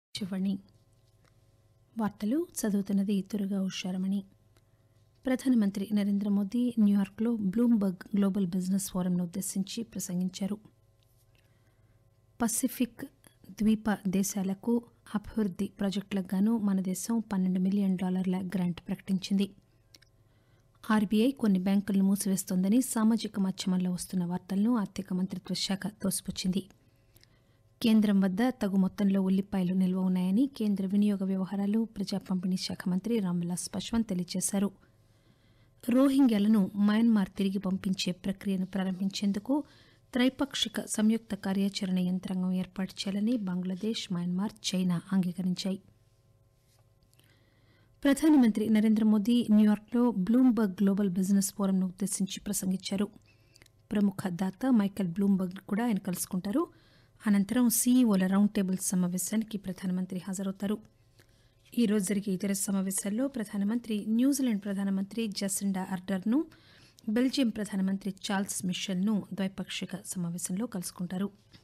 చివణి వార్తలు చదువుతున్నది తురగా ఉషారమణి ప్రధానమంత్రి నరేంద్ర మోదీ న్యూయార్క్లో బ్లూంబర్గ్ గ్లోబల్ బిజినెస్ ఫోరంను ఉద్దేశించి ప్రసంగించారు పసిఫిక్ ద్వీప దేశాలకు అభివృద్ది ప్రాజెక్టులకు గాను మన దేశం పన్నెండు మిలియన్ డాలర్ల గ్రాంట్ ప్రకటించింది ఆర్బీఐ కొన్ని బ్యాంకులను మూసివేస్తోందని సామాజిక మాధ్యమాల్లో వస్తున్న వార్తలను ఆర్థిక మంత్రిత్వ శాఖ తోసిపుచ్చింది కేంద్రం వద్ద తగు మొత్తంలో ఉల్లిపాయలు నిల్వ ఉన్నాయని కేంద్ర వినియోగ వ్యవహారాలు ప్రజా పంపిణీ శాఖ మంత్రి రామ్విలాస్ పాశ్వాన్ తెలియజేశారు రోహింగ్యాలను మయన్మార్ తిరిగి పంపించే ప్రక్రియను ప్రారంభించేందుకు త్రైపాక్షిక సంయుక్త కార్యాచరణ యంత్రాంగం ఏర్పాటు చేయాలని బంగ్లాదేశ్ మయన్మార్ చైనా అంగీకరించాయి ప్రధానమంత్రి నరేంద్ర మోదీ న్యూయార్క్లో బ్లూంబర్గ్ గ్లోబల్ బిజినెస్ ఫోరంను ఉద్దేశించి ప్రసంగించారు ప్రముఖ దాత మైకెల్ బ్లూంబర్గ్ కూడా ఆయన కలుసుకుంటారు అనంతరం సీఈఓల రౌండ్ టేబుల్ సమావేశానికి ప్రధానమంత్రి హాజరవుతారు ఈ రోజు జరిగే ఇతర సమావేశాల్లో ప్రధానమంత్రి న్యూజిలాండ్ ప్రధానమంత్రి జసిండా అర్డర్ను బెల్జియం ప్రధానమంత్రి చార్ల్స్ మిషెల్ను ద్వైపాక్షిక సమావేశంలో కలుసుకుంటారు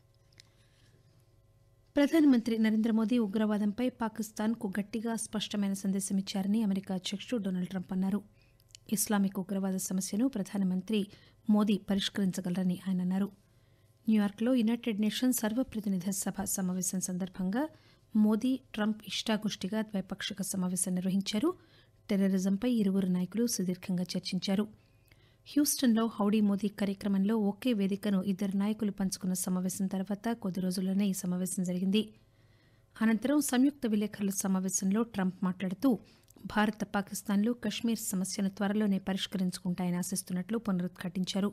ప్రధానమంత్రి నరేంద్ర మోదీ ఉగ్రవాదంపై పాకిస్తాన్కు గట్టిగా స్పష్టమైన సందేశం ఇచ్చారని అమెరికా అధ్యకుడు డొనాల్డ్ ట్రంప్ అన్నారు ఇస్లామిక్ ఉగ్రవాద సమస్యను ప్రధానమంత్రి మోదీ పరిష్కరించగలరని ఆయన అన్నారు న్యూయార్క్లో యునైటెడ్ నేషన్స్ సర్వప్రతినిధి సభ సమావేశం సందర్భంగా మోదీ ట్రంప్ ఇష్టాగోష్టిగా ద్వైపాక్షిక సమావేశం నిర్వహించారు టెర్రరిజంపై ఇరువురు నాయకులు సుదీర్ఘంగా చర్చించారు హ్యూస్టన్లో హౌడీ మోదీ కార్యక్రమంలో ఒకే వేదికను ఇద్దరు నాయకులు పంచుకున్న సమావేశం తర్వాత కొద్ది రోజుల్లోనే ఈ సమావేశం జరిగింది అనంతరం సంయుక్త విలేకరుల సమావేశంలో ట్రంప్ మాట్లాడుతూ భారత్ పాకిస్తాన్లు కశ్మీర్ సమస్యను త్వరలోనే పరిష్కరించుకుంటాయని ఆశిస్తున్నట్లు పునరుద్ఘాటించారు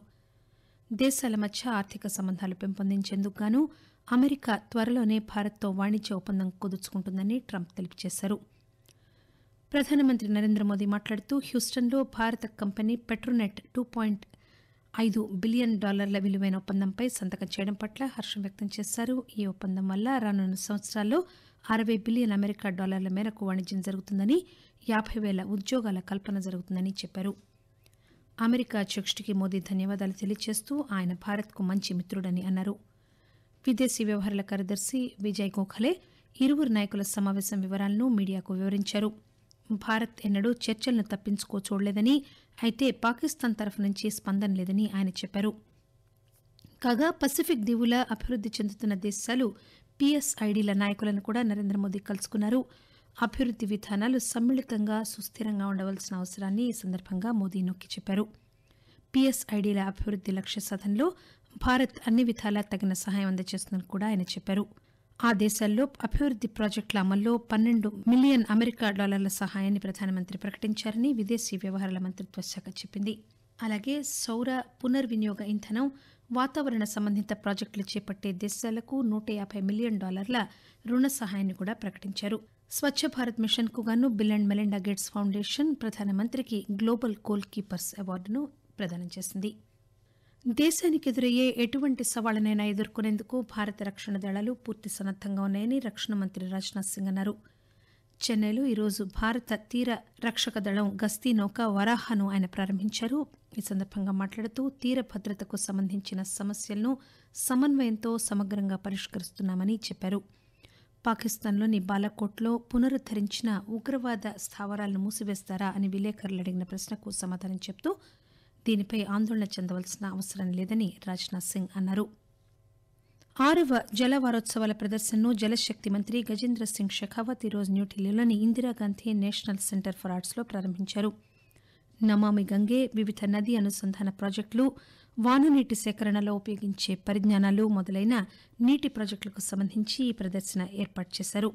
దేశాల మధ్య ఆర్థిక సంబంధాలు పెంపొందించేందుకు గాను అమెరికా త్వరలోనే భారత్తో వాణిజ్య ఒప్పందం కుదుర్చుకుంటుందని ట్రంప్ తెలియజేశారు ప్రధానమంత్రి నరేంద్ర మోదీ మాట్లాడుతూ హ్యూస్టన్లో భారత కంపెనీ పెట్రోనెట్ టూ పాయింట్ ఐదు బిలియన్ డాలర్ల విలువైన ఒప్పందంపై సంతకం చేయడం పట్ల హర్షం వ్యక్తం చేశారు ఈ ఒప్పందం వల్ల రానున్న సంవత్సరాల్లో అరవై బిలియన్ అమెరికా డాలర్ల మేరకు వాణిజ్యం జరుగుతుందని యాభై వేల ఉద్యోగాల కల్పన జరుగుతుందని చెప్పారు అమెరికా అధ్యక్షుడికి మోదీ ధన్యవాదాలు తెలియజేస్తూ ఆయన భారత్కు మంచి మిత్రుడని అన్నారు విదేశీ వ్యవహారాల కార్యదర్శి విజయ్ గోఖలే ఇరువురు నాయకుల సమావేశం వివరాలను మీడియాకు వివరించారు భారత్ ఎన్నడూ చర్చలను తప్పించుకో చూడలేదని అయితే పాకిస్తాన్ తరఫు నుంచి స్పందన లేదని ఆయన చెప్పారు కాగా పసిఫిక్ దీవుల అభివృద్ది చెందుతున్న దేశాలు పిఎస్ఐడిల నాయకులను కూడా నరేంద్ర మోదీ కలుసుకున్నారు అభివృద్ది విధానాలు సమ్మిళితంగా సుస్థిరంగా ఉండవలసిన అవసరాన్ని ఈ సందర్భంగా మోదీ నొక్కి చెప్పారు పిఎస్ఐడిల అభివృద్ది లక్ష్య సాధనలో భారత్ అన్ని విధాలా తగిన సహాయం అందజేస్తుందని కూడా ఆయన చెప్పారు ఆ దేశాల్లో అభివృద్ది ప్రాజెక్టుల అమల్లో పన్నెండు మిలియన్ అమెరికా డాలర్ల సహాయాన్ని ప్రధానమంత్రి ప్రకటించారని విదేశీ వ్యవహారాల మంత్రిత్వ శాఖ చెప్పింది అలాగే సౌర పునర్వినియోగ ఇంధనం వాతావరణ సంబంధిత ప్రాజెక్టులు చేపట్టే దేశాలకు నూట యాభై మిలియన్ డాలర్ల రుణ సహాయాన్ని కూడా ప్రకటించారు స్వచ్ఛ భారత్ మిషన్ కు గాను Bill and Melinda Gates Foundation ప్రధానమంత్రికి గ్లోబల్ గోల్ కీపర్స్ అవార్డును ప్రదానం చేసింది దేశానికి ఎదురయ్యే ఎటువంటి సవాళ్లనైనా ఎదుర్కొనేందుకు భారత రక్షణ దళాలు పూర్తి సన్నద్దంగా ఉన్నాయని రక్షణ మంత్రి రాజ్నాథ్ సింగ్ అన్నారు చెన్నైలో ఈరోజు భారత తీర రక్షక దళం గస్తీ నౌక వరాహను ఆయన ప్రారంభించారు ఈ సందర్భంగా మాట్లాడుతూ తీర భద్రతకు సంబంధించిన సమస్యలను సమన్వయంతో సమగ్రంగా పరిష్కరిస్తున్నామని చెప్పారు పాకిస్తాన్లోని బాలాకోట్లో పునరుద్దరించిన ఉగ్రవాద స్థావరాలను మూసివేస్తారా అని విలేకరులు అడిగిన ప్రశ్నకు సమాధానం చెబుతూ దీనిపై ఆందోళన చెందవలసిన అవసరం లేదని రాజ్నాథ్ సింగ్ అన్నారు ఆరవ జల వారోత్సవాల ప్రదర్శనను జలశక్తి మంత్రి గజేంద్ర సింగ్ షెకావత్ ఈరోజు న్యూఢిల్లీలోని ఇందిరాగాంధీ నేషనల్ సెంటర్ ఫర్ ఆర్ట్స్లో ప్రారంభించారు నమామి గంగే వివిధ నదీ అనుసంధాన ప్రాజెక్టులు వాననీటి సేకరణలో ఉపయోగించే పరిజ్ఞానాలు మొదలైన నీటి ప్రాజెక్టులకు సంబంధించి ఈ ప్రదర్శన ఏర్పాటు చేశారు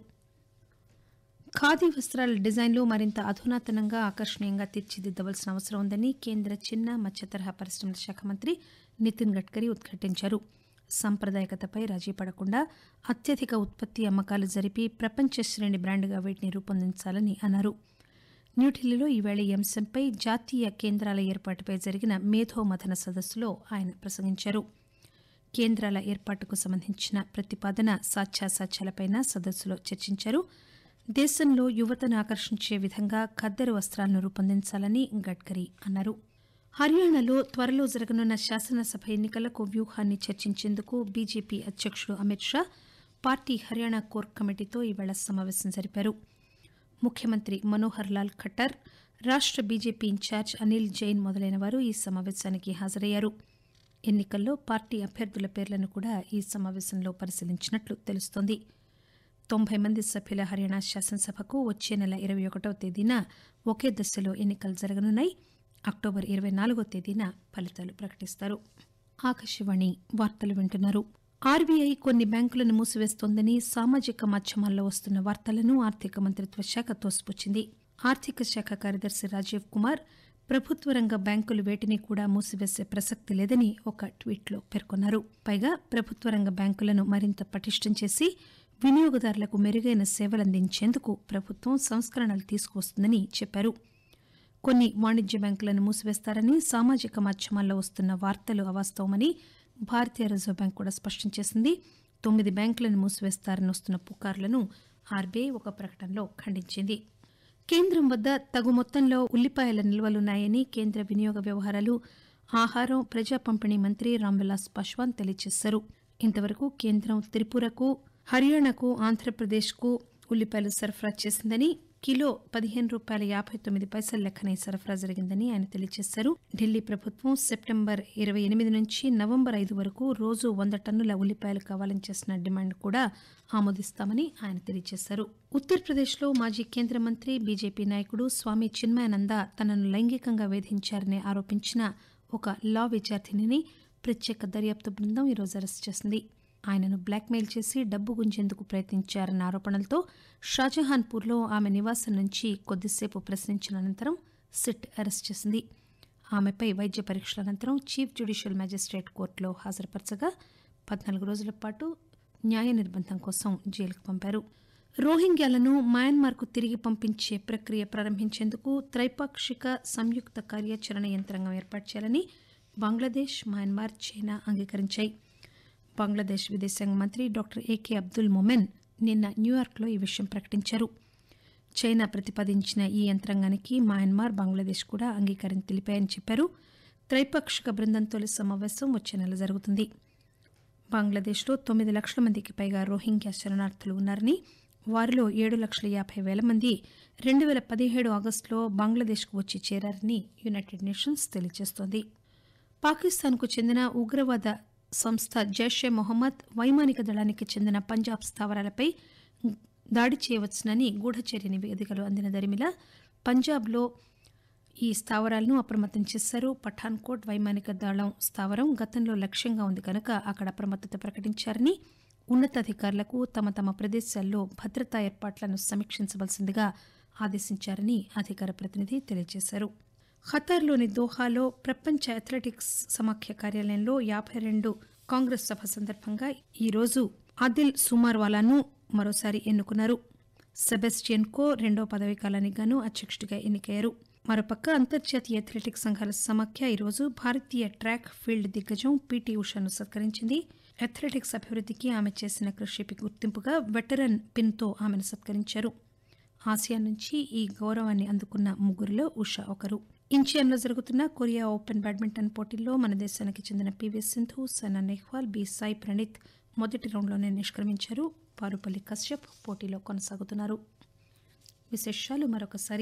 ఖాదీ వస్త్రాల డిజైన్లు మరింత అధునాతనంగా ఆకర్షణీయంగా తీర్చిదిద్దవలసిన అవసరం ఉందని కేంద్ర చిన్న మధ్య తరహా పరిశ్రమల శాఖ మంత్రి నితిన్ గడ్కరీ ఉద్ఘాటించారు సాంప్రదాయకతపై రాజీ పడకుండా అత్యధిక ఉత్పత్తి అమ్మకాలు జరిపి ప్రపంచ శ్రేణి బ్రాండ్గా వీటిని రూపొందించాలని అన్నారు న్యూఢిల్లీలో ఈవేళ ఈ అంశంపై జాతీయ కేంద్రాల ఏర్పాటుపై జరిగిన మేధోమథన సదస్సులో ఆయన ప్రసంగించారు కేంద్రాల ఏర్పాటుకు సంబంధించిన ప్రతిపాదన సాధ్యాసాధ్యాలపై సదస్సులో చర్చించారు దేశంలో యువతను ఆకర్షించే విధంగా ఖద్దరు వస్త్రాలను రూపొందించాలని గడ్కరీ అన్నారు హర్యానాలో త్వరలో జరగనున్న శాసనసభ ఎన్నికలకు వ్యూహాన్ని చర్చించేందుకు బీజేపీ అధ్యక్షుడు అమిత్ షా పార్టీ హర్యానా కోర్ కమిటీతో ఈవేళ సమావేశం జరిపారు ముఖ్యమంత్రి మనోహర్ లాల్ ఖట్టర్ రాష్ట బీజేపీ ఇన్ఛార్జ్ అనిల్ జైన్ మొదలైన వారు ఈ సమావేశానికి హాజరయ్యారు ఎన్నికల్లో పార్టీ అభ్యర్థుల పేర్లను కూడా ఈ సమావేశంలో పరిశీలించినట్లు తెలుస్తోంది తొంభై మంది సభ్యుల హర్యానా శాసనసభకు వచ్చే నెల ఇరవై ఒకటవ తేదీన ఒకే దశలో ఎన్నికలు జరగనున్నాయి అక్టోబర్ ఇరవై నాలుగో తేదీన ఫలితాలు ప్రకటిస్తారు ఆకాశవాణి వార్తలు వింటున్నారు ఆర్బీఐ కొన్ని బ్యాంకులను మూసివేస్తోందని సామాజిక మాధ్యమాల్లో వస్తున్న వార్తలను ఆర్థిక మంత్రిత్వ శాఖ తోసిపుచ్చింది ఆర్థిక శాఖ కార్యదర్శి రాజీవ్ కుమార్ ప్రభుత్వ రంగ బ్యాంకులు వేటిని కూడా మూసివేసే ప్రసక్తి లేదని ఒక ట్వీట్లో పేర్కొన్నారు పైగా ప్రభుత్వ రంగ బ్యాంకులను మరింత పటిష్టం చేసి వినియోగదారులకు మెరుగైన సేవలందించేందుకు ప్రభుత్వం సంస్కరణలు తీసుకువస్తుందని చెప్పారు కొన్ని వాణిజ్య బ్యాంకులను మూసివేస్తారని సామాజిక మాధ్యమాల్లో వస్తున్న వార్తలు అవాస్తవమని భారతీయ రిజర్వ్ బ్యాంక్ కూడా స్పష్టం చేసింది తొమ్మిది బ్యాంకులను మూసివేస్తారని వస్తున్న పుకార్లను ఆర్బీఐ ఒక ప్రకటనలో ఖండించింది కేంద్రం వద్ద తగు మొత్తంలో ఉల్లిపాయల నిల్వలున్నాయని కేంద్ర వినియోగ వ్యవహారాలు ఆహారం ప్రజా పంపిణీ మంత్రి రామ్విలాస్ పాశ్వాన్ తెలియజేశారు ఇంతవరకు కేంద్రం త్రిపురకు హర్యానాకు ఆంధ్రప్రదేశ్కు ఉల్లిపాయలు సరఫరా చేసిందని కిలో పదిహేను రూపాయల యాభై తొమ్మిది పైసల లెక్కన ఈ సరఫరా జరిగిందని ఆయన తెలియజేశారు ఢిల్లీ ప్రభుత్వం సెప్టెంబర్ ఇరవై ఎనిమిది నుంచి నవంబర్ ఐదు వరకు రోజు వంద టన్నుల ఉల్లిపాయలు కావాలని చేసిన డిమాండ్ కూడా ఆమోదిస్తామని ఆయన తెలియజేశారు ఉత్తరప్రదేశ్లో మాజీ కేంద్ర మంత్రి బీజేపీ నాయకుడు స్వామి చిన్మయానంద తనను లైంగికంగా వేధించారని ఆరోపించిన ఒక లా విద్యార్థినిని ప్రత్యేక దర్యాప్తు బృందం ఈరోజు అరెస్ట్ చేసింది ఆయనను బ్లాక్మెయిల్ చేసి డబ్బు గుంజేందుకు ప్రయత్నించారన్న ఆరోపణలతో షాజహాన్పూర్లో ఆమె నివాసం నుంచి కొద్దిసేపు ప్రశ్నించిన అనంతరం సిట్ అరెస్ట్ చేసింది ఆమెపై వైద్య పరీక్షల అనంతరం చీఫ్ జ్యుడిషియల్ మేజిస్ట్రేట్ కోర్టులో హాజరుపరచగా పద్నాలుగు రోజుల పాటు న్యాయ నిర్బంధం కోసం జైలుకు పంపారు రోహింగ్యాలను మయన్మార్కు తిరిగి పంపించే ప్రక్రియ ప్రారంభించేందుకు త్రైపాక్షిక సంయుక్త కార్యాచరణ యంత్రాంగం ఏర్పాటు చేయాలని బంగ్లాదేశ్ మయన్మార్ చైనా అంగీకరించాయి బంగ్లాదేశ్ విదేశాంగ మంత్రి డాక్టర్ ఏకే అబ్దుల్ మొమెన్ నిన్న న్యూయార్క్లో ఈ విషయం ప్రకటించారు చైనా ప్రతిపాదించిన ఈ యంత్రాంగానికి మయన్మార్ బంగ్లాదేశ్ కూడా అంగీకారం తెలిపాయని చెప్పారు త్రైపాక్షిక బృందం తొలి సమావేశం వచ్చే నెల జరుగుతుంది బంగ్లాదేశ్లో తొమ్మిది లక్షల మందికి పైగా రోహింగ్యా శరణార్థులు ఉన్నారని వారిలో ఏడు లక్షల యాభై వేల మంది రెండు వేల పదిహేడు ఆగస్టులో బంగ్లాదేశ్కు వచ్చి చేరారని యునైటెడ్ నేషన్స్ తెలియజేస్తోంది పాకిస్తాన్కు చెందిన ఉగ్రవాద సంస్థ జైషే మొహమ్మద్ వైమానిక దళానికి చెందిన పంజాబ్ స్థావరాలపై దాడి చేయవచ్చునని గూఢచర్య నివేదికలు అందిన దరిమిలా పంజాబ్లో ఈ స్థావరాలను అప్రమత్తం చేశారు పఠాన్కోట్ వైమానిక దళం స్థావరం గతంలో లక్ష్యంగా ఉంది కనుక అక్కడ అప్రమత్తత ప్రకటించారని ఉన్నతాధికారులకు తమ తమ ప్రదేశాల్లో భద్రతా ఏర్పాట్లను సమీక్షించవలసిందిగా ఆదేశించారని అధికార ప్రతినిధి తెలియజేశారు ఖతార్లోని దోహాలో ప్రపంచ అథ్లెటిక్స్ సమాఖ్య కార్యాలయంలో యాభై రెండు కాంగ్రెస్ సభ సందర్భంగా ఈరోజు ఆదిల్ సుమార్వాలాను మరోసారి ఎన్నుకున్నారు సెబెస్టియన్ కో రెండో పదవీ కాలానికి గాను అధ్యక్షుడిగా ఎన్నికయ్యారు మరోపక్క అంతర్జాతీయ అథ్లెటిక్స్ సంఘాల సమాఖ్య ఈరోజు భారతీయ ట్రాక్ ఫీల్డ్ దిగ్గజం పీటీ ఉషాను సత్కరించింది అథ్లెటిక్స్ అభివృద్ధికి ఆమె చేసిన కృషికి గుర్తింపుగా వెటరన్ పిన్తో ఆమెను సత్కరించారు ఆసియా నుంచి ఈ గౌరవాన్ని అందుకున్న ముగ్గురిలో ఉషా ఒకరు ఇంచియాన్లో జరుగుతున్న కొరియా ఓపెన్ బ్యాడ్మింటన్ పోటీల్లో మన దేశానికి చెందిన పివి సింధు సనా నెహ్వాల్ బి సాయి ప్రణీత్ మొదటి రౌండ్లోనే నిష్క్రమించారు పారుపల్లి కశ్యప్ పోటీలో కొనసాగుతున్నారు విశేషాలు మరొకసారి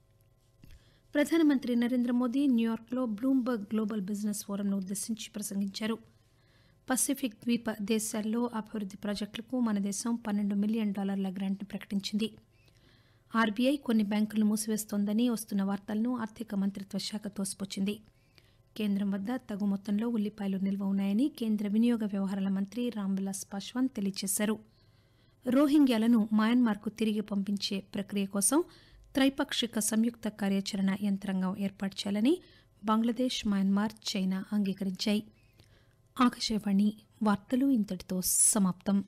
ప్రధానమంత్రి నరేంద్ర మోదీ న్యూయార్క్లో బ్లూంబర్గ్ గ్లోబల్ బిజినెస్ ఫోరంను ఉద్దేశించి ప్రసంగించారు పసిఫిక్ ద్వీప దేశాల్లో అభివృద్ది ప్రాజెక్టులకు మన దేశం పన్నెండు మిలియన్ డాలర్ల గ్రాంట్ను ప్రకటించింది ఆర్బీఐ కొన్ని బ్యాంకులను మూసివేస్తోందని వస్తున్న వార్తలను ఆర్థిక మంత్రిత్వ శాఖ తోసిపుచ్చింది కేంద్రం వద్ద తగు మొత్తంలో ఉల్లిపాయలు నిల్వ ఉన్నాయని కేంద్ర వినియోగ వ్యవహారాల మంత్రి రామ్విలాస్ పాశ్వాన్ తెలియజేశారు రోహింగ్యాలను మయన్మార్కు తిరిగి పంపించే ప్రక్రియ కోసం త్రైపాక్షిక సంయుక్త కార్యాచరణ యంత్రాంగం ఏర్పాటు చేయాలని బంగ్లాదేశ్ మయన్మార్ చైనా అంగీకరించాయి ఆకాశవాణి వార్తలు ఇంతటితో సమాప్తం